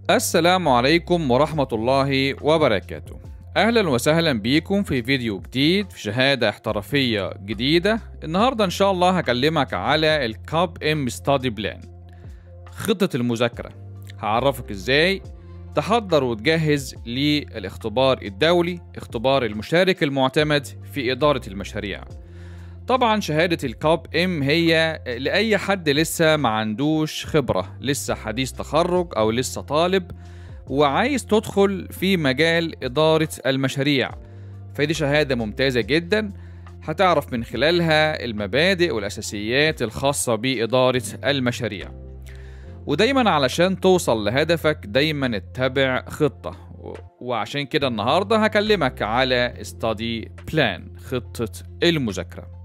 السلام عليكم ورحمة الله وبركاته أهلا وسهلا بيكم في فيديو جديد في شهادة احترافية جديدة النهاردة إن شاء الله هكلمك على الكاب ام ستادي بلان خطة المذاكرة هعرفك إزاي تحضر وتجهز للاختبار الدولي اختبار المشارك المعتمد في إدارة المشاريع طبعا شهادة الكاب ام هي لأي حد لسه ما عندوش خبرة لسه حديث تخرج أو لسه طالب وعايز تدخل في مجال إدارة المشاريع فدي شهادة ممتازة جدا هتعرف من خلالها المبادئ والأساسيات الخاصة بإدارة المشاريع ودايما علشان توصل لهدفك دايما اتبع خطة وعشان كده النهاردة هكلمك على study plan خطة المذاكرة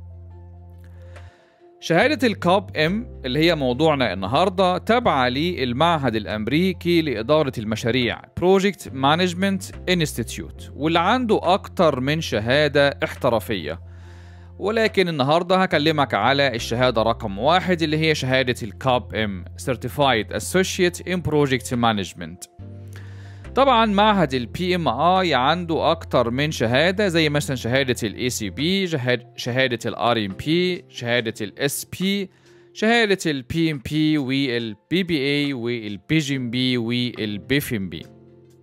شهادة الكاب ام اللي هي موضوعنا النهاردة تابعة للمعهد الأمريكي لإدارة المشاريع Project Management Institute واللي عنده أكتر من شهادة احترافية ولكن النهاردة هكلمك على الشهادة رقم واحد اللي هي شهادة الكاب ام Certified Associate in Project Management طبعا معهد البي ام اي عنده اكتر من شهاده زي مثلا شهاده الاي سي بي شهاده الار ام بي شهاده الاس بي شهاده البي ام بي والبي بي اي والبي جي ام بي والبيف ام بي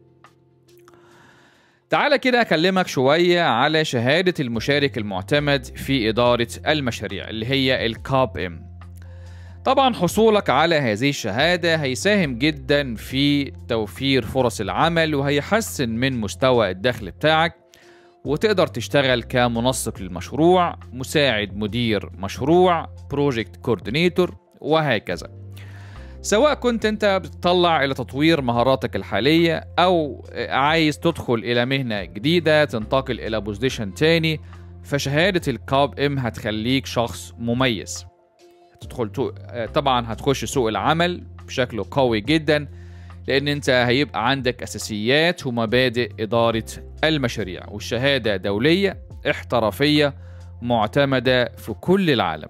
تعالى كده أكلمك شوية على شهادة المشارك المعتمد في إدارة المشاريع اللي هي الكاب ام طبعا حصولك على هذه الشهادة هيساهم جدا في توفير فرص العمل وهيحسن من مستوى الدخل بتاعك وتقدر تشتغل كمنسق للمشروع مساعد مدير مشروع بروجكت كوردينيتور وهكذا سواء كنت انت بتطلع الى تطوير مهاراتك الحالية او عايز تدخل الى مهنة جديدة تنتقل الى بوزيشن تاني فشهادة الكاب ام هتخليك شخص مميز تدخل تو... طبعا هتخش سوق العمل بشكل قوي جدا لان انت هيبقى عندك اساسيات ومبادئ اداره المشاريع والشهاده دوليه احترافيه معتمده في كل العالم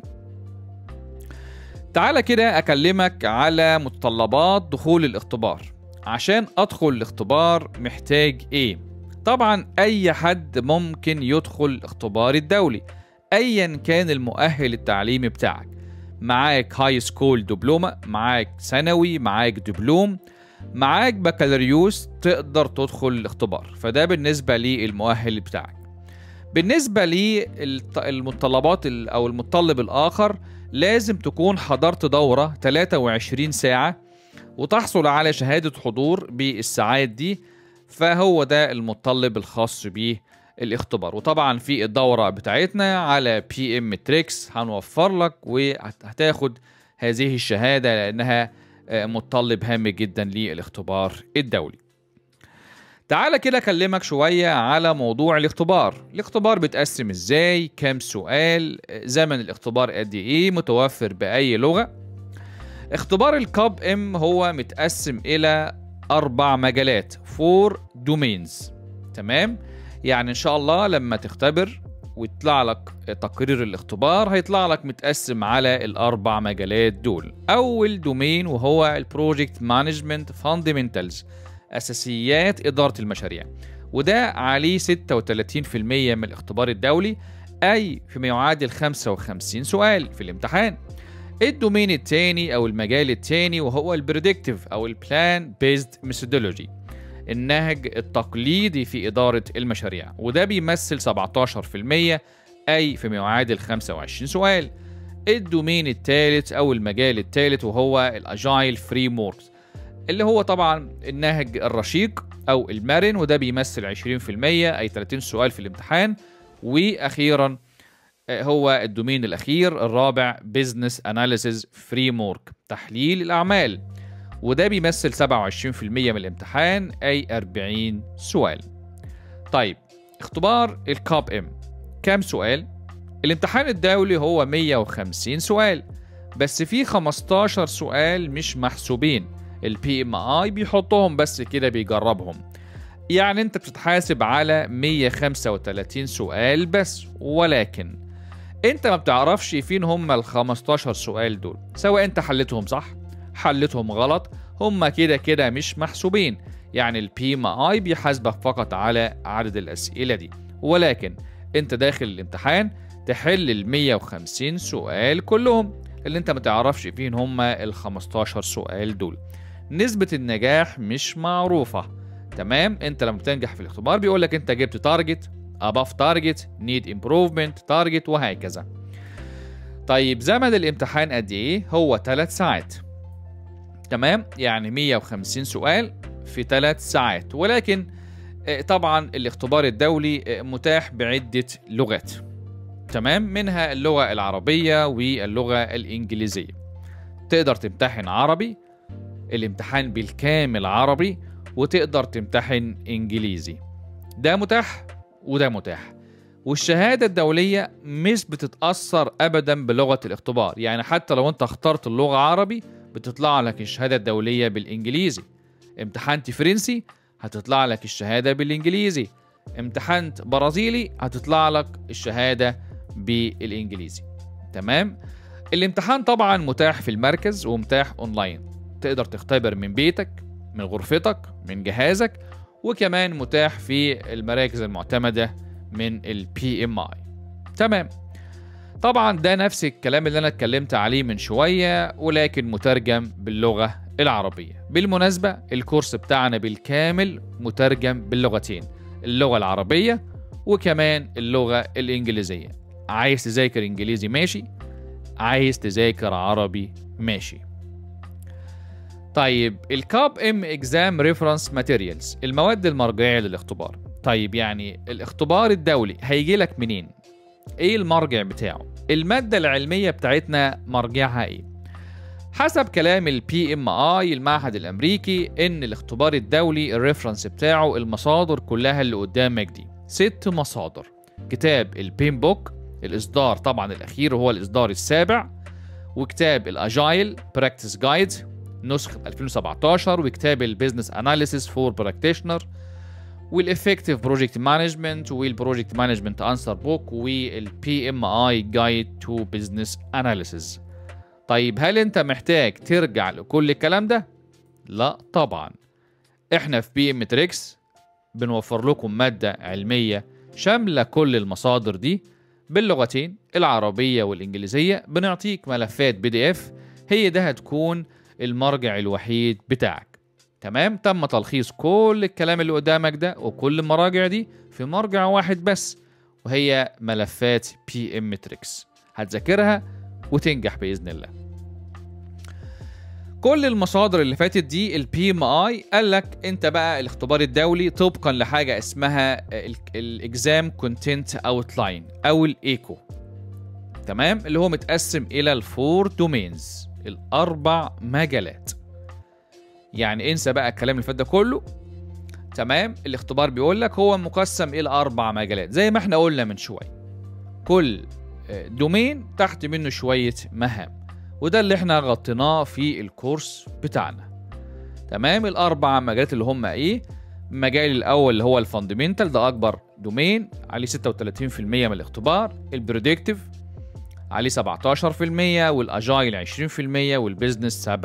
تعالى كده اكلمك على متطلبات دخول الاختبار عشان ادخل الاختبار محتاج ايه طبعا اي حد ممكن يدخل الاختبار الدولي ايا كان المؤهل التعليمي بتاعك معاك هاي سكول دبلومة معاك ثانوي معاك دبلوم معاك بكالوريوس تقدر تدخل الاختبار فده بالنسبة للمؤهل بتاعك بالنسبة للمتطلبات أو المتطلب الآخر لازم تكون حضرت دورة 23 ساعة وتحصل على شهادة حضور بالساعات دي فهو ده المتطلب الخاص بيه الاختبار وطبعا في الدورة بتاعتنا على بي ام تريكس هنوفر لك وهتاخد هذه الشهادة لأنها متطلب هام جدا للاختبار الدولي تعالى كده أكلمك شوية على موضوع الاختبار الاختبار بيتقسم ازاي كام سؤال زمن الاختبار قد ايه متوفر بأي لغة اختبار الكاب ام هو متقسم إلى أربع مجالات فور دومينز تمام يعني ان شاء الله لما تختبر ويطلع لك تقرير الاختبار هيطلع لك متقسم على الاربع مجالات دول اول دومين وهو البروجكت مانجمنت فاندمنتالز اساسيات اداره المشاريع وده عليه 36% من الاختبار الدولي اي فيما يعادل 55 سؤال في الامتحان الدومين الثاني او المجال الثاني وهو البريدكتيف او البلان بيزد ميثودولوجي النهج التقليدي في إدارة المشاريع وده بيمثل 17% أي فيما يعادل 25 سؤال الدومين الثالث أو المجال الثالث وهو الأجايل فريم ووركس اللي هو طبعا النهج الرشيق أو المرن وده بيمثل 20% أي 30 سؤال في الامتحان وأخيرا هو الدومين الأخير الرابع بزنس أناليسيز فريم وورك تحليل الأعمال وده بيمثل 27% من الامتحان أي 40 سؤال طيب اختبار الكاب ام كام سؤال؟ الامتحان الدولي هو 150 سؤال بس في 15 سؤال مش محسوبين البي ام اي بيحطهم بس كده بيجربهم يعني انت بتتحاسب على 135 سؤال بس ولكن انت ما بتعرفش فين هم ال 15 سؤال دول سواء انت حلتهم صح حلتهم غلط هما كده كده مش محسوبين يعني البي ام اي بيحاسبك فقط على عدد الاسئله دي ولكن انت داخل الامتحان تحل ال 150 سؤال كلهم اللي انت ما تعرفش فين هما ال 15 سؤال دول نسبة النجاح مش معروفة تمام انت لما بتنجح في الاختبار بيقول لك انت جبت تارجت above target need improvement target وهكذا طيب زمن الامتحان قد ايه هو 3 ساعات تمام يعني 150 سؤال في 3 ساعات ولكن آه، طبعا الاختبار الدولي آه، متاح بعدة لغات تمام منها اللغة العربية واللغة الإنجليزية تقدر تمتحن عربي الامتحان بالكامل عربي وتقدر تمتحن إنجليزي ده متاح وده متاح والشهادة الدولية مش بتتأثر أبدا بلغة الاختبار يعني حتى لو أنت اخترت اللغة عربي بتطلع لك الشهادة الدولية بالإنجليزي امتحنت فرنسي هتطلع لك الشهادة بالإنجليزي امتحنت برازيلي هتطلع لك الشهادة بالإنجليزي تمام الامتحان طبعا متاح في المركز ومتاح اونلاين تقدر تختبر من بيتك من غرفتك من جهازك وكمان متاح في المراكز المعتمدة من البي ام اي تمام طبعا ده نفس الكلام اللي انا اتكلمت عليه من شوية ولكن مترجم باللغة العربية بالمناسبة الكورس بتاعنا بالكامل مترجم باللغتين اللغة العربية وكمان اللغة الإنجليزية عايز تذاكر إنجليزي ماشي عايز تذاكر عربي ماشي طيب الكاب ام اكزام ريفرنس ماتيريالز المواد المرجعيه للاختبار طيب يعني الاختبار الدولي هيجي لك منين ايه المرجع بتاعه الماده العلميه بتاعتنا مرجعها ايه حسب كلام البي ام اي المعهد الامريكي ان الاختبار الدولي الريفرنس بتاعه المصادر كلها اللي قدامك دي ست مصادر كتاب البين بوك الاصدار طبعا الاخير هو الاصدار السابع وكتاب الاجايل براكتس جايد نسخة 2017 وكتاب البيزنس اناليسيس فور براكتيشنر والافكتيف بروجكت مانجمنت والبروجكت مانجمنت انسر بوك والبي ام اي جايد تو بزنس اناليسيس طيب هل انت محتاج ترجع لكل الكلام ده لا طبعا احنا في بي ام تريكس بنوفر لكم مادة علمية شاملة كل المصادر دي باللغتين العربية والإنجليزية بنعطيك ملفات بي دي اف هي ده هتكون المرجع الوحيد بتاعك تمام تم تلخيص كل الكلام اللي قدامك ده وكل المراجع دي في مرجع واحد بس وهي ملفات بي ام تريكس هتذاكرها وتنجح باذن الله كل المصادر اللي فاتت دي البي ام اي قال لك انت بقى الاختبار الدولي طبقا لحاجه اسمها الاكزام كونتنت اوتلاين او الايكو تمام اللي هو متقسم الى الفور دومينز الاربع مجالات يعني انسى بقى الكلام اللي فات ده كله تمام الاختبار بيقول لك هو مقسم الى اربع مجالات زي ما احنا قلنا من شويه كل دومين تحت منه شويه مهام وده اللي احنا غطيناه في الكورس بتاعنا تمام الاربع مجالات اللي هم ايه المجال الاول اللي هو الفاندمنتال ده اكبر دومين عليه 36% من الاختبار البريدكتيف عليه 17% والاجايل 20% والبيزنس 27%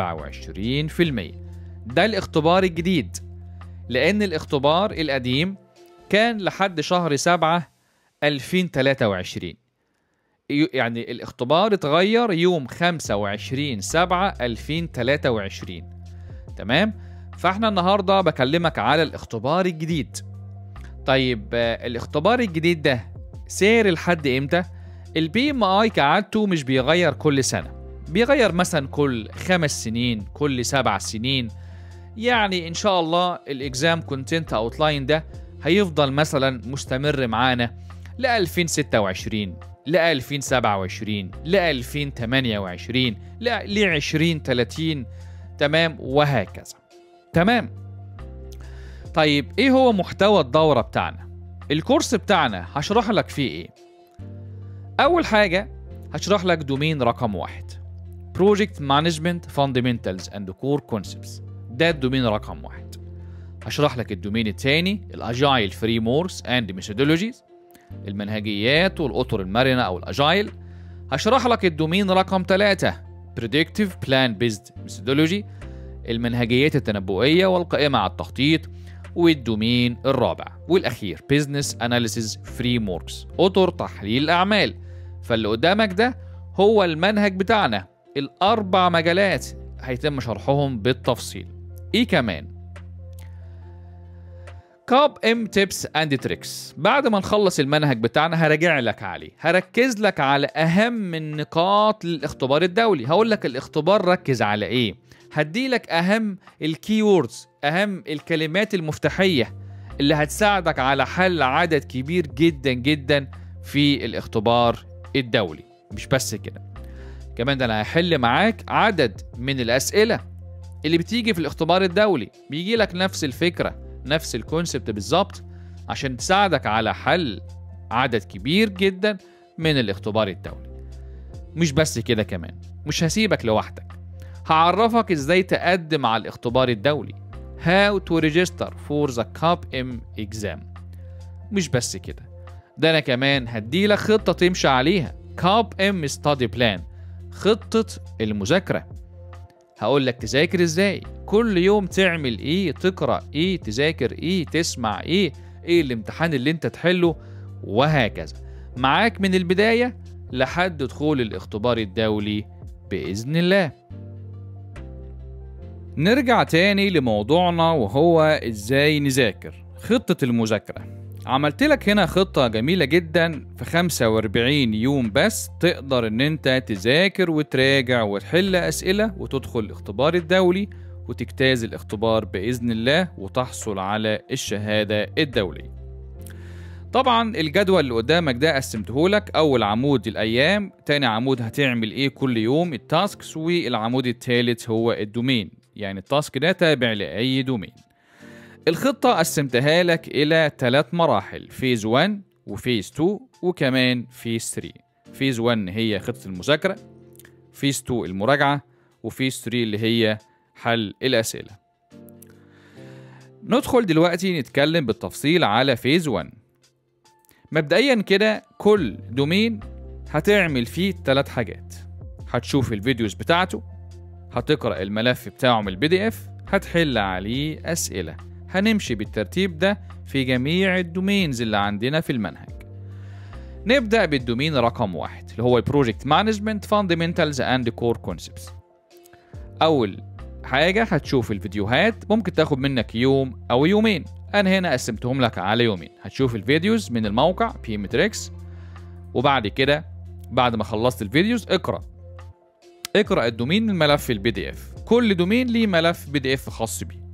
ده الاختبار الجديد لان الاختبار القديم كان لحد شهر 7 2023 يعني الاختبار اتغير يوم 25 7 2023 تمام فاحنا النهارده بكلمك على الاختبار الجديد طيب الاختبار الجديد ده سير لحد امتى البي ام اي كعادته مش بيغير كل سنه بيغير مثلا كل خمس سنين كل سبع سنين يعني ان شاء الله الاكزام كونتنت اوتلاين ده هيفضل مثلا مستمر معانا ل 2026 ل 2027 ل 2028 ل 2030 تمام وهكذا تمام طيب ايه هو محتوى الدورة بتاعنا الكورس بتاعنا هشرح لك فيه ايه اول حاجة هشرح لك دومين رقم واحد Project Management Fundamentals and Core Concepts ده الدومين رقم واحد هشرح لك الدومين الثاني الاجايل فريموركس اند ميثودولوجيز المنهجيات والاطر المرنه او الاجايل هشرح لك الدومين رقم ثلاثة Predictive Plan Based Methodology المنهجيات التنبؤية والقائمة على التخطيط والدومين الرابع والأخير Business Analysis Frameworks أطر تحليل الأعمال فاللي قدامك ده هو المنهج بتاعنا الأربع مجالات هيتم شرحهم بالتفصيل إيه كمان كاب ام تيبس اند تريكس بعد ما نخلص المنهج بتاعنا هراجع لك عليه هركز لك على اهم النقاط للاختبار الدولي هقول لك الاختبار ركز على ايه هدي لك اهم الكيوردز اهم الكلمات المفتاحيه اللي هتساعدك على حل عدد كبير جدا جدا في الاختبار الدولي مش بس كده كمان ده انا هحل معاك عدد من الاسئله اللي بتيجي في الاختبار الدولي بيجي لك نفس الفكره نفس الكونسبت بالظبط عشان تساعدك على حل عدد كبير جدا من الاختبار الدولي مش بس كده كمان مش هسيبك لوحدك هعرفك ازاي تقدم على الاختبار الدولي How to register for the CAP-M exam مش بس كده ده انا كمان هديلك خطة تمشي عليها CAP-M study plan خطة المذاكرة هقول لك تذاكر ازاي كل يوم تعمل ايه تقرا ايه تذاكر ايه تسمع ايه ايه الامتحان اللي انت تحله وهكذا معاك من البدايه لحد دخول الاختبار الدولي باذن الله نرجع تاني لموضوعنا وهو ازاي نذاكر خطه المذاكره عملت لك هنا خطة جميلة جدا في 45 يوم بس تقدر ان انت تذاكر وتراجع وتحل اسئلة وتدخل الاختبار الدولي وتجتاز الاختبار بإذن الله وتحصل على الشهادة الدولية طبعا الجدول اللي قدامك ده قسمته لك اول عمود الايام تاني عمود هتعمل ايه كل يوم التاسكس والعمود الثالث هو الدومين يعني التاسك ده تابع لاي دومين الخطة قسمتها لك إلى ثلاث مراحل فيز 1 وفيز 2 وكمان فيز 3 فيز 1 هي خطة المذاكرة فيز 2 المراجعة وفيز 3 اللي هي حل الأسئلة ندخل دلوقتي نتكلم بالتفصيل على فيز 1 مبدئيا كده كل دومين هتعمل فيه ثلاث حاجات هتشوف الفيديوز بتاعته هتقرأ الملف بتاعه من البي دي اف هتحل عليه أسئلة هنمشي بالترتيب ده في جميع الدومينز اللي عندنا في المنهج نبدأ بالدومين رقم واحد اللي هو البروجكت مانجمنت فاندمنتالز اند كور كونسبتس أول حاجة هتشوف الفيديوهات ممكن تاخد منك يوم أو يومين أنا هنا قسمتهم لك على يومين هتشوف الفيديوز من الموقع بي متريكس وبعد كده بعد ما خلصت الفيديوز اقرأ اقرأ الدومين من ملف البي دي اف كل دومين ليه ملف بي دي اف خاص بيه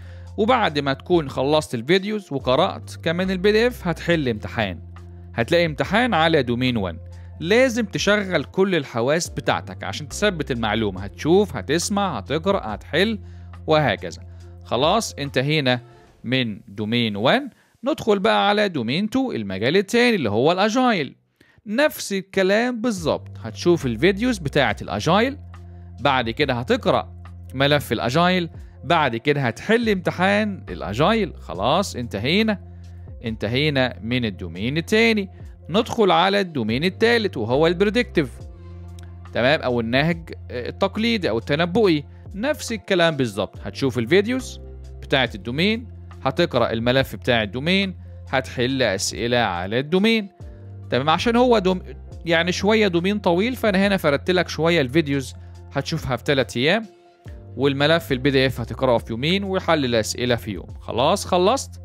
وبعد ما تكون خلصت الفيديوز وقرأت كمان البي دي اف هتحل امتحان هتلاقي امتحان على دومين 1 لازم تشغل كل الحواس بتاعتك عشان تثبت المعلومة هتشوف هتسمع هتقرأ هتحل وهكذا خلاص انتهينا من دومين 1 ندخل بقى على دومين 2 المجال التاني اللي هو الاجايل نفس الكلام بالظبط هتشوف الفيديوز بتاعة الاجايل بعد كده هتقرأ ملف الاجايل بعد كده هتحل امتحان الاجايل خلاص انتهينا انتهينا من الدومين التاني ندخل على الدومين التالت وهو البريدكتيف تمام او النهج التقليدي او التنبؤي نفس الكلام بالظبط هتشوف الفيديوز بتاعه الدومين هتقرا الملف بتاع الدومين هتحل اسئله على الدومين تمام عشان هو دوم يعني شويه دومين طويل فانا هنا فردت لك شويه الفيديوز هتشوفها في 3 ايام والملف البي دي اف هتقراه في يومين وحل الاسئله في يوم خلاص خلصت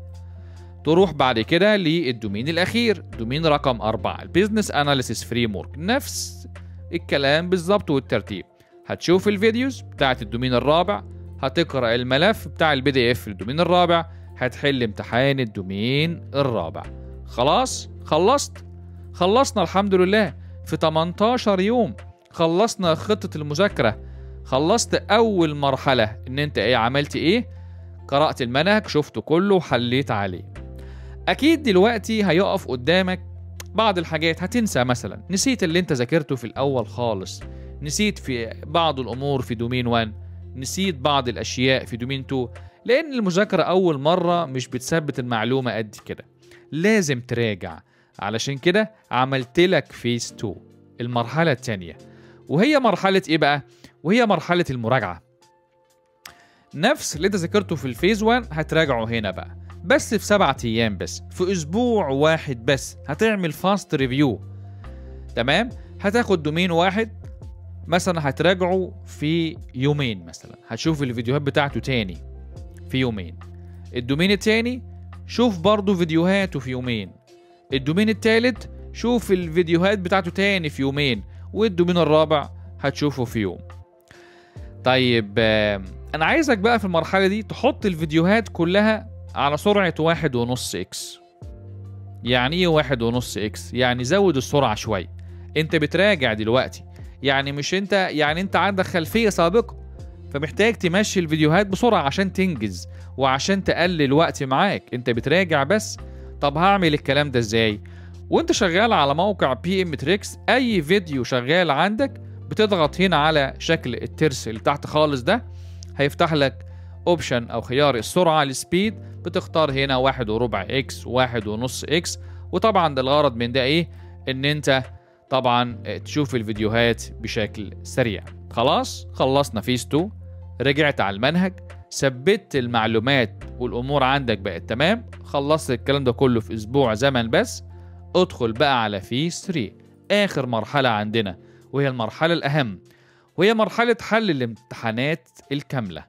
تروح بعد كده للدومين الاخير دومين رقم أربعة البيزنس اناليسيس فريم ورك نفس الكلام بالظبط والترتيب هتشوف الفيديوز بتاعت الدومين الرابع هتقرا الملف بتاع البي دي اف الدومين الرابع هتحل امتحان الدومين الرابع خلاص خلصت خلصنا الحمد لله في 18 يوم خلصنا خطة المذاكرة خلصت أول مرحلة إن أنت إيه عملت إيه قرأت المنهج شفته كله وحليت عليه أكيد دلوقتي هيقف قدامك بعض الحاجات هتنسى مثلا نسيت اللي أنت ذاكرته في الأول خالص نسيت في بعض الأمور في دومين 1 نسيت بعض الأشياء في دومين 2 لأن المذاكرة أول مرة مش بتثبت المعلومة قد كده لازم تراجع علشان كده عملت لك فيس 2 المرحلة التانية وهي مرحلة إيه بقى؟ وهي مرحلة المراجعة نفس اللي انت ذاكرته في الفيز 1 هتراجعه هنا بقى بس في سبعة ايام بس في اسبوع واحد بس هتعمل فاست ريفيو تمام هتاخد دومين واحد مثلا هتراجعه في يومين مثلا هتشوف الفيديوهات بتاعته تاني في يومين الدومين التاني شوف برضه فيديوهاته في يومين الدومين التالت شوف الفيديوهات بتاعته تاني في يومين والدومين الرابع هتشوفه في يوم طيب آه، انا عايزك بقى في المرحله دي تحط الفيديوهات كلها على سرعه واحد ونص اكس يعني ايه واحد ونص اكس يعني زود السرعه شويه انت بتراجع دلوقتي يعني مش انت يعني انت عندك خلفيه سابقه فمحتاج تمشي الفيديوهات بسرعه عشان تنجز وعشان تقلل وقت معاك انت بتراجع بس طب هعمل الكلام ده ازاي وانت شغال على موقع بي ام تريكس اي فيديو شغال عندك بتضغط هنا على شكل الترس اللي تحت خالص ده هيفتح لك اوبشن او خيار السرعه السبيد بتختار هنا واحد وربع اكس واحد ونص اكس وطبعا ده الغرض من ده ايه ان انت طبعا تشوف الفيديوهات بشكل سريع خلاص خلصنا فيس 2 رجعت على المنهج ثبت المعلومات والامور عندك بقت تمام خلصت الكلام ده كله في اسبوع زمن بس ادخل بقى على فيس 3 اخر مرحله عندنا وهي المرحله الاهم وهي مرحله حل الامتحانات الكامله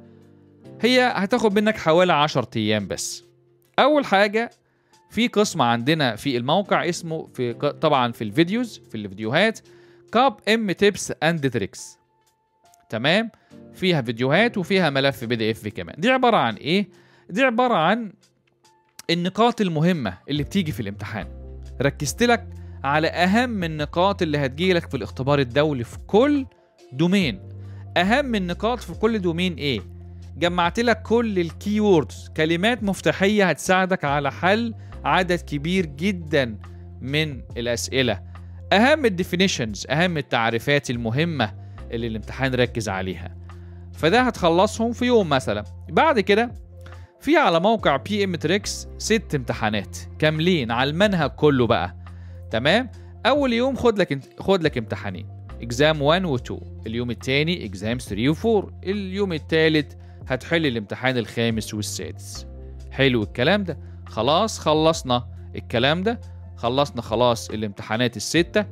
هي هتاخد منك حوالي 10 ايام بس اول حاجه في قسم عندنا في الموقع اسمه في طبعا في الفيديوز في الفيديوهات كاب ام تيبس اند تريكس تمام فيها فيديوهات وفيها ملف بي دي اف كمان دي عباره عن ايه دي عباره عن النقاط المهمه اللي بتيجي في الامتحان ركزت لك على اهم النقاط اللي هتجيلك في الاختبار الدولي في كل دومين اهم النقاط في كل دومين ايه جمعت لك كل الكي ووردز كلمات مفتاحيه هتساعدك على حل عدد كبير جدا من الاسئله اهم الديفينيشنز اهم التعريفات المهمه اللي الامتحان ركز عليها فده هتخلصهم في يوم مثلا بعد كده في على موقع بي ام تريكس ست امتحانات كاملين على المنهج كله بقى تمام اول يوم خد لك خد لك امتحانين اكزام 1 و 2 اليوم الثاني اكزام 3 و 4 اليوم الثالث هتحل الامتحان الخامس والسادس حلو الكلام ده خلاص خلصنا الكلام ده خلصنا خلاص الامتحانات الستة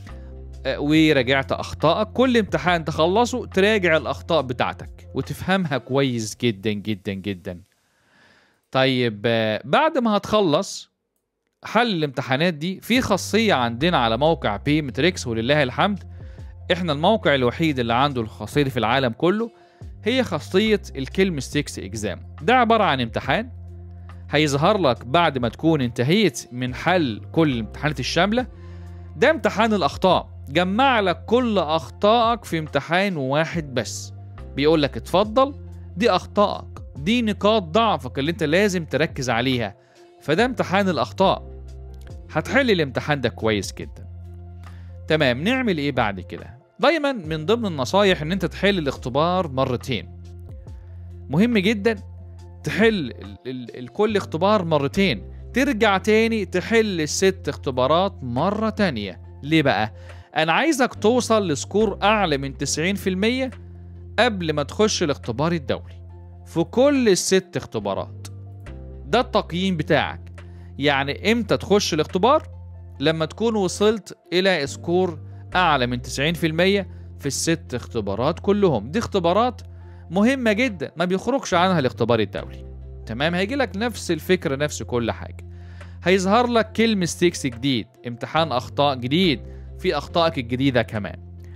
ورجعت أخطائك كل امتحان تخلصه تراجع الأخطاء بتاعتك وتفهمها كويس جدا جدا جدا طيب بعد ما هتخلص حل الامتحانات دي في خاصية عندنا على موقع بي متريكس ولله الحمد احنا الموقع الوحيد اللي عنده الخاصية دي في العالم كله هي خاصية الكلم ستيكس اكزام ده عبارة عن امتحان هيظهر لك بعد ما تكون انتهيت من حل كل الامتحانات الشاملة ده امتحان الأخطاء جمع لك كل أخطائك في امتحان واحد بس بيقول لك اتفضل دي أخطائك دي نقاط ضعفك اللي انت لازم تركز عليها فده امتحان الأخطاء هتحل الامتحان ده كويس جدا تمام نعمل ايه بعد كده دايما من ضمن النصايح ان انت تحل الاختبار مرتين مهم جدا تحل الكل اختبار مرتين ترجع تاني تحل الست اختبارات مرة تانية ليه بقى؟ أنا عايزك توصل لسكور أعلى من 90% قبل ما تخش الاختبار الدولي في كل الست اختبارات ده التقييم بتاعك يعني امتى تخش الاختبار لما تكون وصلت إلى سكور أعلى من 90% في الست اختبارات كلهم دي اختبارات مهمة جدا ما بيخرجش عنها الاختبار الدولي تمام هيجي لك نفس الفكرة نفس كل حاجة هيظهر لك كلمة ستيكس جديد امتحان أخطاء جديد في أخطائك الجديدة كمان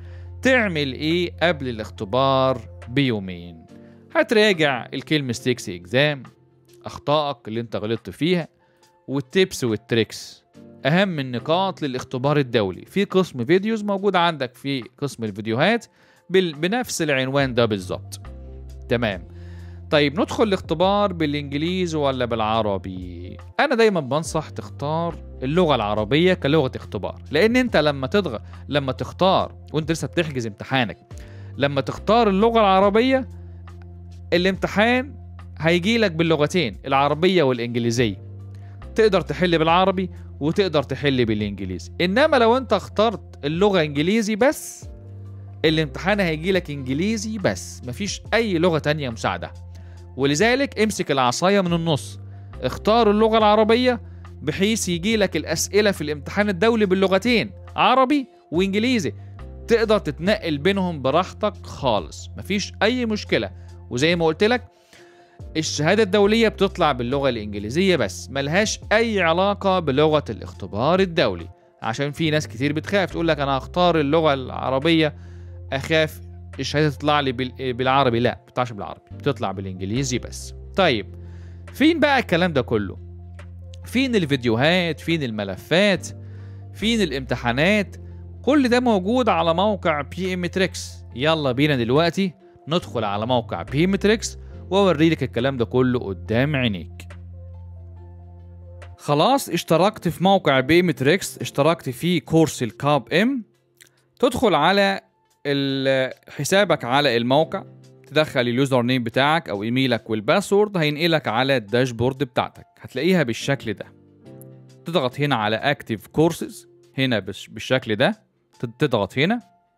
تعمل إيه قبل الاختبار بيومين هتراجع الكلمة ستيكس إكزام أخطائك اللي أنت غلطت فيها والتيبس والتريكس أهم النقاط للاختبار الدولي في قسم فيديوز موجود عندك في قسم الفيديوهات بنفس العنوان ده بالظبط تمام طيب ندخل الاختبار بالانجليزي ولا بالعربي انا دايما بنصح تختار اللغه العربيه كلغه اختبار لان انت لما تضغط لما تختار وانت لسه بتحجز امتحانك لما تختار اللغه العربيه الامتحان هيجي لك باللغتين العربيه والانجليزيه تقدر تحل بالعربي وتقدر تحل بالانجليزي انما لو انت اخترت اللغه انجليزي بس الامتحان هيجي لك انجليزي بس مفيش اي لغه تانية مساعده ولذلك امسك العصايه من النص اختار اللغه العربيه بحيث يجي لك الاسئله في الامتحان الدولي باللغتين عربي وانجليزي تقدر تتنقل بينهم براحتك خالص مفيش اي مشكله وزي ما قلت لك الشهادة الدولية بتطلع باللغة الإنجليزية بس ملهاش أي علاقة بلغة الاختبار الدولي عشان في ناس كتير بتخاف تقول لك أنا هختار اللغة العربية أخاف الشهادة تطلع لي بال- بالعربي لا ما بتطلعش بالعربي بتطلع بالإنجليزي بس طيب فين بقى الكلام ده كله فين الفيديوهات فين الملفات فين الامتحانات كل ده موجود على موقع بي ام تريكس يلا بينا دلوقتي ندخل على موقع بي ام تريكس واوري لك الكلام ده كله قدام عينيك خلاص اشتركت في موقع بي ام تريكس اشتركت في كورس الكاب ام تدخل على ال- حسابك على الموقع تدخل اليوزر نيم بتاعك او ايميلك والباسورد هينقلك على الداشبورد بتاعتك هتلاقيها بالشكل ده تضغط هنا على اكتيف كورسز هنا بش- بالشكل ده تد- تضغط هنا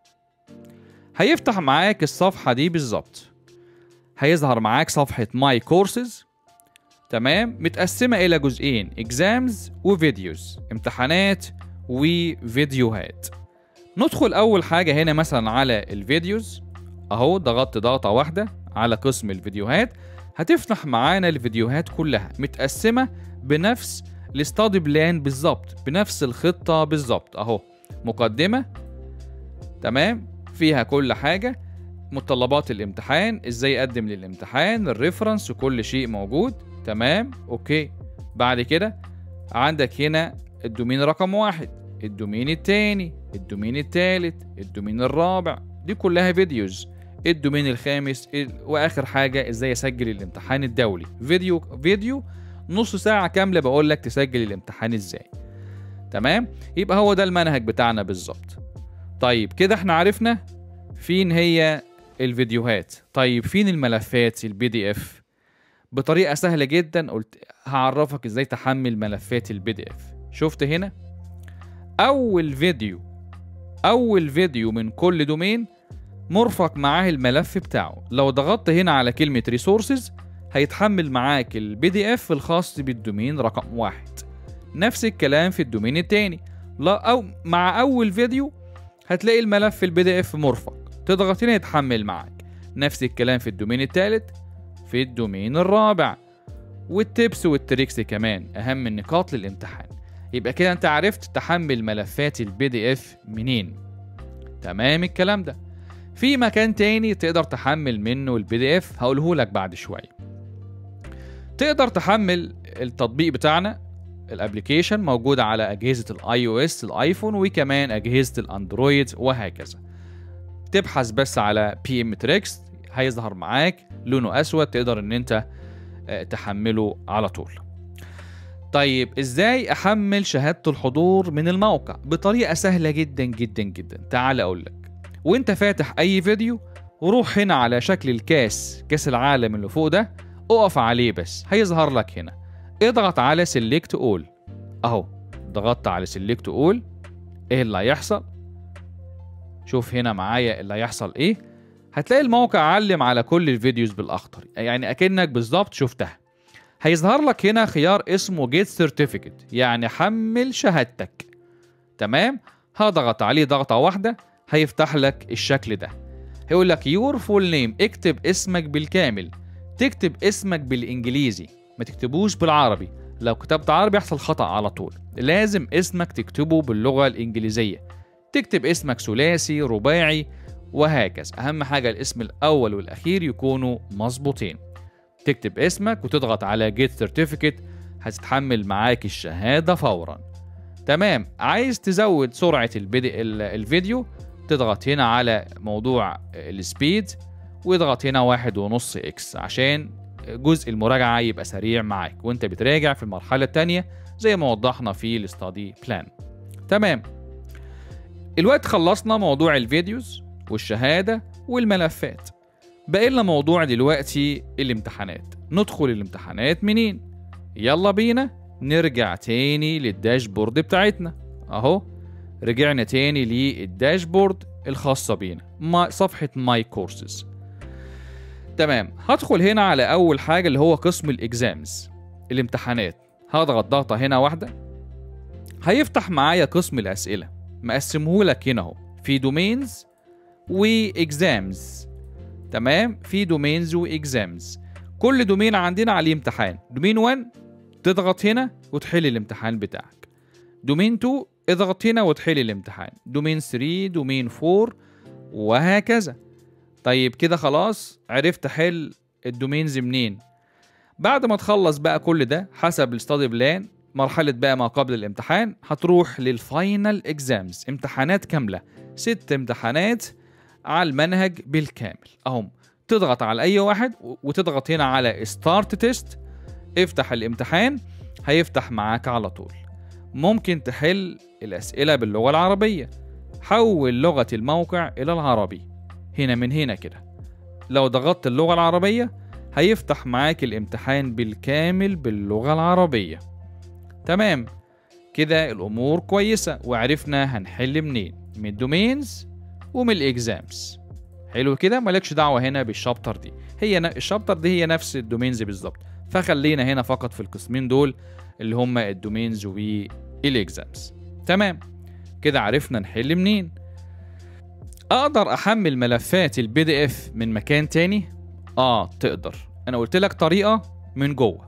هيفتح معاك الصفحة دي بالظبط هيظهر معاك صفحة ماي كورسز تمام متقسمة إلى جزئين اكزامز وفيديوز امتحانات وفيديوهات ندخل أول حاجة هنا مثلا على الفيديوز أهو ضغطت ضغطة واحدة على قسم الفيديوهات هتفتح معانا الفيديوهات كلها متقسمة بنفس الاستادي بلان بالظبط بنفس الخطة بالظبط أهو مقدمة تمام فيها كل حاجة متطلبات الامتحان ازاي اقدم للامتحان الريفرنس وكل شيء موجود تمام اوكي بعد كده عندك هنا الدومين رقم واحد الدومين التاني الدومين التالت الدومين الرابع دي كلها فيديوز الدومين الخامس ال- واخر حاجه ازاي اسجل الامتحان الدولي فيديو فيديو نص ساعه كامله بقول لك تسجل الامتحان ازاي تمام يبقى هو ده المنهج بتاعنا بالظبط طيب كده احنا عرفنا فين هي الفيديوهات طيب فين الملفات البي دي اف بطريقه سهله جدا قلت هعرفك ازاي تحمل ملفات البي دي اف شفت هنا اول فيديو اول فيديو من كل دومين مرفق معاه الملف بتاعه لو ضغطت هنا على كلمه ريسورسز هيتحمل معاك البي دي اف الخاص بالدومين رقم واحد نفس الكلام في الدومين التاني لا او مع اول فيديو هتلاقي الملف البي دي اف مرفق تضغط هنا يتحمل معاك نفس الكلام في الدومين الثالث في الدومين الرابع والتبس والتريكس كمان اهم النقاط للامتحان يبقى كده انت عرفت تحمل ملفات البي دي اف منين تمام الكلام ده في مكان تاني تقدر تحمل منه البي دي اف هقوله لك بعد شويه تقدر تحمل التطبيق بتاعنا الابلكيشن موجود على اجهزه الاي او اس الايفون وكمان اجهزه الاندرويد وهكذا تبحث بس على بي ام تريكس هيظهر معاك لونه اسود تقدر ان انت آه، تحمله على طول طيب ازاي احمل شهاده الحضور من الموقع بطريقه سهله جدا جدا جدا تعال اقول لك وانت فاتح اي فيديو وروح هنا على شكل الكاس كاس العالم اللي فوق ده اقف عليه بس هيظهر لك هنا اضغط على سيلكت اول اهو ضغطت على سيلكت اول ايه اللي هيحصل شوف هنا معايا اللي هيحصل ايه هتلاقي الموقع علم على كل الفيديوز بالاخضر يعني اكنك بالظبط شفتها هيظهر لك هنا خيار اسمه جيت سيرتيفيكت يعني حمل شهادتك تمام هضغط عليه ضغطه واحده هيفتح لك الشكل ده هيقول لك يور فول نيم اكتب اسمك بالكامل تكتب اسمك بالانجليزي ما تكتبوش بالعربي لو كتبت عربي يحصل خطأ على طول لازم اسمك تكتبه باللغة الإنجليزية تكتب اسمك ثلاثي رباعي وهكذا أهم حاجة الاسم الأول والأخير يكونوا مظبوطين تكتب اسمك وتضغط على جيت سيرتيفيكت هتتحمل معاك الشهادة فورا تمام عايز تزود سرعة البدء ال- الفيديو تضغط هنا على موضوع السبيد واضغط هنا واحد ونص اكس عشان جزء المراجعة يبقى سريع معاك وانت بتراجع في المرحلة التانية زي ما وضحنا في الاستادي بلان تمام الوقت خلصنا موضوع الفيديوز والشهادة والملفات بقى لنا موضوع دلوقتي الامتحانات ندخل الامتحانات منين يلا بينا نرجع تاني للداشبورد بتاعتنا اهو رجعنا تاني للداشبورد الخاصة بينا ما صفحة ماي كورسز تمام هدخل هنا على أول حاجة اللي هو قسم الإكزامز الامتحانات هضغط ضغطة هنا واحدة هيفتح معايا قسم الأسئلة مقسمهولك هنا اهو في دومينز وإكزامز تمام في دومينز وإكزامز كل دومين عندنا عليه امتحان دومين 1 تضغط هنا وتحل الامتحان بتاعك دومين 2 اضغط هنا وتحل الامتحان دومين 3 دومين 4 وهكذا طيب كده خلاص عرفت احل الدومينز منين بعد ما تخلص بقى كل ده حسب الستادي بلان مرحلة بقى ما قبل الامتحان هتروح للفاينل اكزامز امتحانات كاملة ست امتحانات على المنهج بالكامل اهم تضغط على اي واحد وتضغط هنا على ستارت تيست افتح الامتحان هيفتح معاك على طول ممكن تحل الأسئلة باللغة العربية حول لغة الموقع إلى العربي هنا من هنا كده لو ضغطت اللغة العربية هيفتح معاك الامتحان بالكامل باللغة العربية تمام كده الأمور كويسة وعرفنا هنحل منين من الدومينز ومن الإكزامز حلو كده مالكش دعوة هنا بالشابتر دي هي ن... الشابتر دي هي نفس الدومينز بالظبط فخلينا هنا فقط في القسمين دول اللي هما الدومينز والاكزامز تمام كده عرفنا نحل منين اقدر احمل ملفات البي دي اف من مكان تاني اه تقدر انا قلت لك طريقه من جوه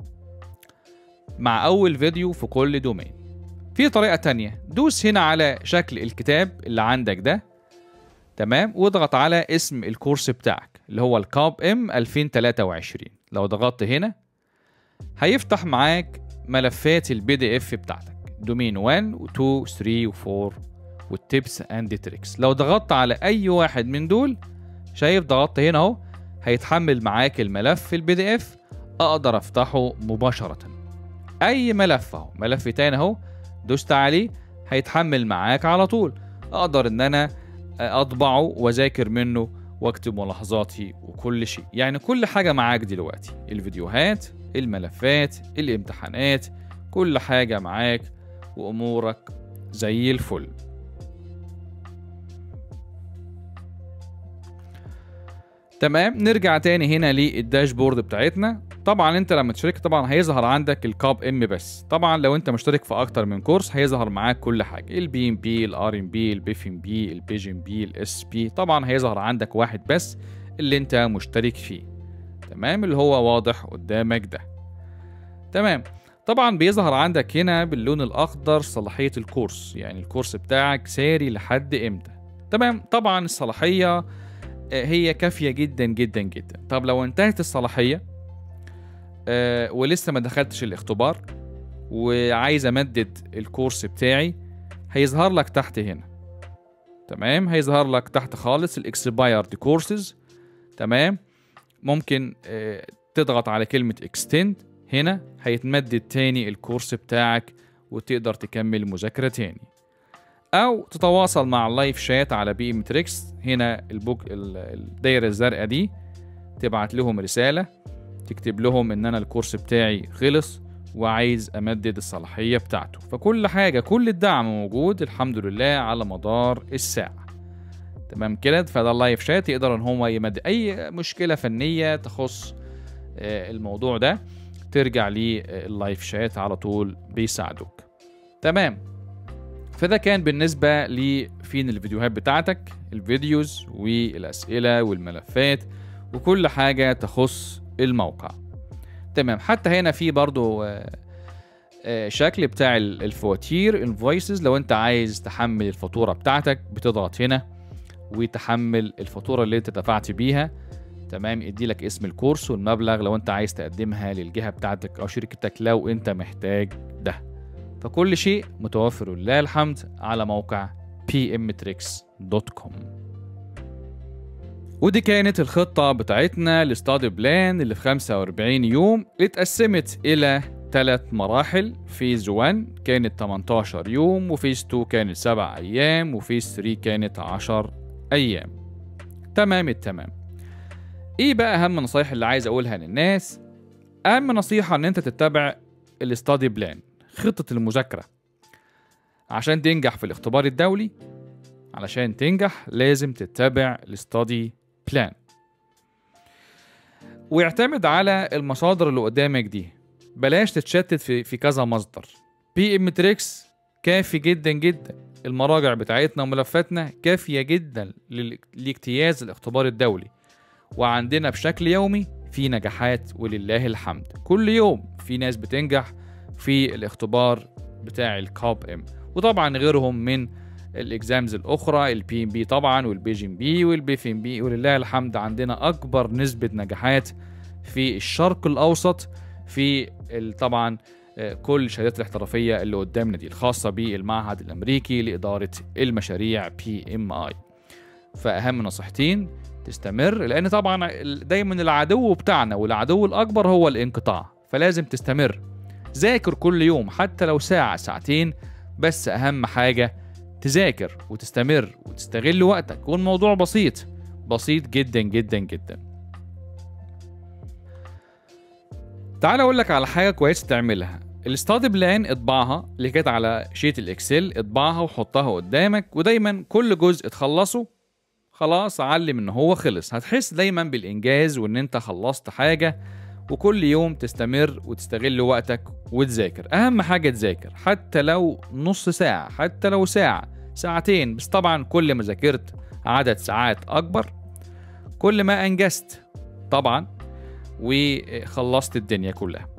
مع اول فيديو في كل دومين في طريقه تانية دوس هنا على شكل الكتاب اللي عندك ده تمام واضغط على اسم الكورس بتاعك اللي هو الكاب ام 2023 لو ضغطت هنا هيفتح معاك ملفات البي دي اف بتاعتك دومين 1 و2 و3 و4 والتيبس اند تريكس لو ضغطت على اي واحد من دول شايف ضغطت هنا اهو هيتحمل معاك الملف في البي دي اف اقدر افتحه مباشرة اي ملف اهو ملف تاني اهو دوست عليه هيتحمل معاك على طول اقدر ان انا اطبعه واذاكر منه واكتب ملاحظاتي وكل شيء يعني كل حاجة معاك دلوقتي الفيديوهات الملفات الامتحانات كل حاجة معاك وأمورك زي الفل تمام نرجع تاني هنا للداشبورد بتاعتنا طبعا انت لما تشترك طبعا هيظهر عندك الكاب ام بس طبعا لو انت مشترك في اكتر من كورس هيظهر معاك كل حاجه البي ام بي الار ام بي البيف ام بي البيج ام بي الاس بي طبعا هيظهر عندك واحد بس اللي انت مشترك فيه تمام اللي هو واضح قدامك ده تمام طبعا بيظهر عندك هنا باللون الاخضر صلاحيه الكورس يعني الكورس بتاعك ساري لحد امتى تمام طبعا الصلاحيه هي كافيه جدا جدا جدا طب لو انتهت الصلاحيه آه ولسه ما دخلتش الاختبار وعايز امدد الكورس بتاعي هيظهر لك تحت هنا تمام هيظهر لك تحت خالص الاكسبايرد كورسز تمام ممكن آه تضغط على كلمة extend هنا هيتمدد تاني الكورس بتاعك وتقدر تكمل مذاكرة تاني أو تتواصل مع اللايف شات على بي ام تريكس هنا البوك الدايرة الزرقاء دي تبعت لهم رسالة تكتب لهم إن أنا الكورس بتاعي خلص وعايز أمدد الصلاحية بتاعته فكل حاجة كل الدعم موجود الحمد لله على مدار الساعة تمام كده فده اللايف شات يقدر ان هو يمد اي مشكله فنيه تخص الموضوع ده ترجع لللايف شات على طول بيساعدوك تمام فده كان بالنسبة لفين الفيديوهات بتاعتك الفيديوز والأسئلة والملفات وكل حاجة تخص الموقع تمام حتى هنا في برضو شكل بتاع الفواتير انفويسز لو انت عايز تحمل الفاتورة بتاعتك بتضغط هنا وتحمل الفاتورة اللي انت دفعت بيها تمام يدي لك اسم الكورس والمبلغ لو انت عايز تقدمها للجهة بتاعتك او شركتك لو انت محتاج ده فكل شيء متوفر لله الحمد على موقع pmtrix.com ودي كانت الخطة بتاعتنا لستادي بلان اللي في 45 يوم اللي اتقسمت إلى ثلاث مراحل فيز 1 كانت 18 يوم وفيز 2 كانت 7 أيام وفيز 3 كانت 10 أيام تمام التمام ايه بقى اهم النصايح اللي عايز اقولها للناس اهم نصيحه ان انت تتبع الاستادي بلان خطه المذاكره عشان تنجح في الاختبار الدولي علشان تنجح لازم تتبع الستادي بلان واعتمد على المصادر اللي قدامك دي بلاش تتشتت في, في كذا مصدر بي ام تريكس كافي جدا جدا المراجع بتاعتنا وملفاتنا كافية جدا لاجتياز الاختبار الدولي وعندنا بشكل يومي في نجاحات ولله الحمد كل يوم في ناس بتنجح في الاختبار بتاع الكاب ام وطبعا غيرهم من الاكزامز الاخرى البي ام بي طبعا والبي ام بي والبي ام بي ولله الحمد عندنا اكبر نسبه نجاحات في الشرق الاوسط في طبعا آه، كل الشهادات الاحترافيه اللي قدامنا دي الخاصه بالمعهد الامريكي لاداره المشاريع بي ام اي فاهم نصيحتين تستمر لان طبعا دايما العدو بتاعنا والعدو الاكبر هو الانقطاع فلازم تستمر ذاكر كل يوم حتى لو ساعه ساعتين بس اهم حاجه تذاكر وتستمر وتستغل وقتك والموضوع بسيط بسيط جدا جدا جدا تعال اقول لك على حاجه كويسه تعملها الاستادي بلان اطبعها اللي كانت على شيت الاكسل اطبعها وحطها قدامك ودايما كل جزء تخلصه خلاص علم ان هو خلص هتحس دايما بالانجاز وان انت خلصت حاجه وكل يوم تستمر وتستغل وقتك وتذاكر اهم حاجه تذاكر حتى لو نص ساعه حتى لو ساعه ساعتين بس طبعا كل ما ذاكرت عدد ساعات اكبر كل ما انجزت طبعا وخلصت الدنيا كلها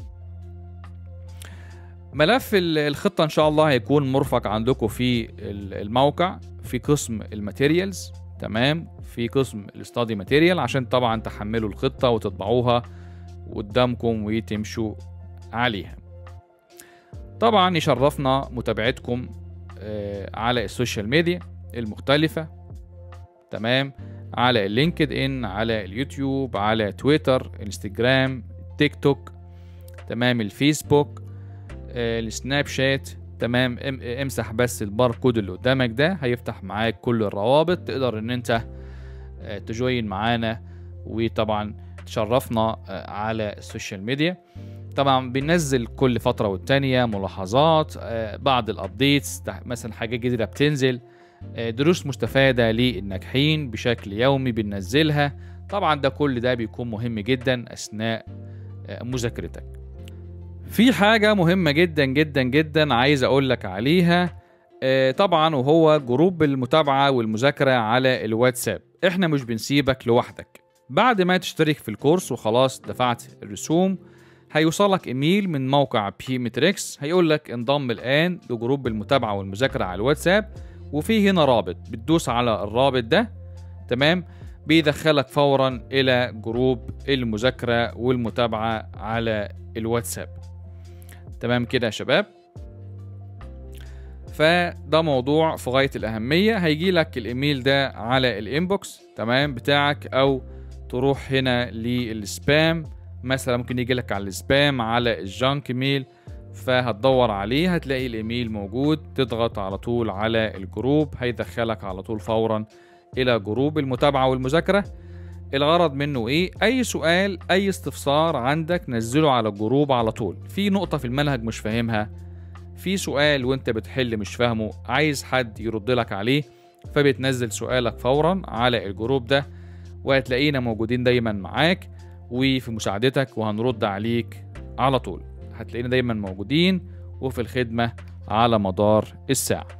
ملف الخطه ان شاء الله هيكون مرفق عندكم في الموقع في قسم الماتيريالز تمام في قسم الاستادي ماتيريال عشان طبعا تحملوا الخطه وتطبعوها قدامكم وتمشوا عليها طبعا يشرفنا متابعتكم آه، على السوشيال ميديا المختلفة تمام على اللينكد ان على اليوتيوب على تويتر انستجرام تيك توك تمام الفيسبوك آه، السناب شات تمام امسح بس الباركود اللي قدامك ده هيفتح معاك كل الروابط تقدر ان انت آه، تجوين معانا وطبعا تشرفنا آه، على السوشيال ميديا طبعا بننزل كل فترة والتانية ملاحظات بعض الابديتس مثلا حاجات جديدة بتنزل دروس مستفادة للناجحين بشكل يومي بننزلها طبعا ده كل ده بيكون مهم جدا أثناء مذاكرتك في حاجة مهمة جدا جدا جدا عايز أقول لك عليها آه، طبعا وهو جروب المتابعة والمذاكرة على الواتساب احنا مش بنسيبك لوحدك بعد ما تشترك في الكورس وخلاص دفعت الرسوم هيوصلك ايميل من موقع بي متريكس هيقول لك انضم الان لجروب المتابعة والمذاكرة على الواتساب وفي هنا رابط بتدوس على الرابط ده تمام بيدخلك فورا الى جروب المذاكرة والمتابعة على الواتساب تمام كده يا شباب فده موضوع في غايه الاهميه هيجي لك الايميل ده على الانبوكس تمام بتاعك او تروح هنا للسبام مثلا ممكن يجي لك على السبام على الجانك ميل فهتدور عليه هتلاقي الايميل موجود تضغط على طول على الجروب هيدخلك على طول فورا الى جروب المتابعه والمذاكره الغرض منه ايه اي سؤال اي استفسار عندك نزله على الجروب على طول في نقطه في المنهج مش فاهمها في سؤال وانت بتحل مش فاهمه عايز حد يرد لك عليه فبتنزل سؤالك فورا على الجروب ده وهتلاقينا موجودين دايما معاك وفي مساعدتك وهنرد عليك على طول هتلاقينا دايما موجودين وفي الخدمة على مدار الساعة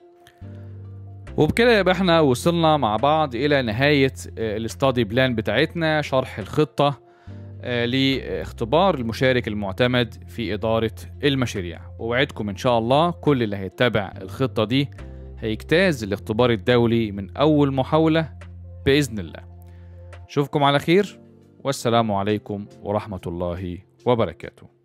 وبكده يبقى احنا وصلنا مع بعض الى نهايه آه، الاستادي بلان بتاعتنا شرح الخطه آه، لاختبار المشارك المعتمد في اداره المشاريع ووعدكم ان شاء الله كل اللي هيتبع الخطه دي هيجتاز الاختبار الدولي من اول محاوله باذن الله اشوفكم على خير والسلام عليكم ورحمه الله وبركاته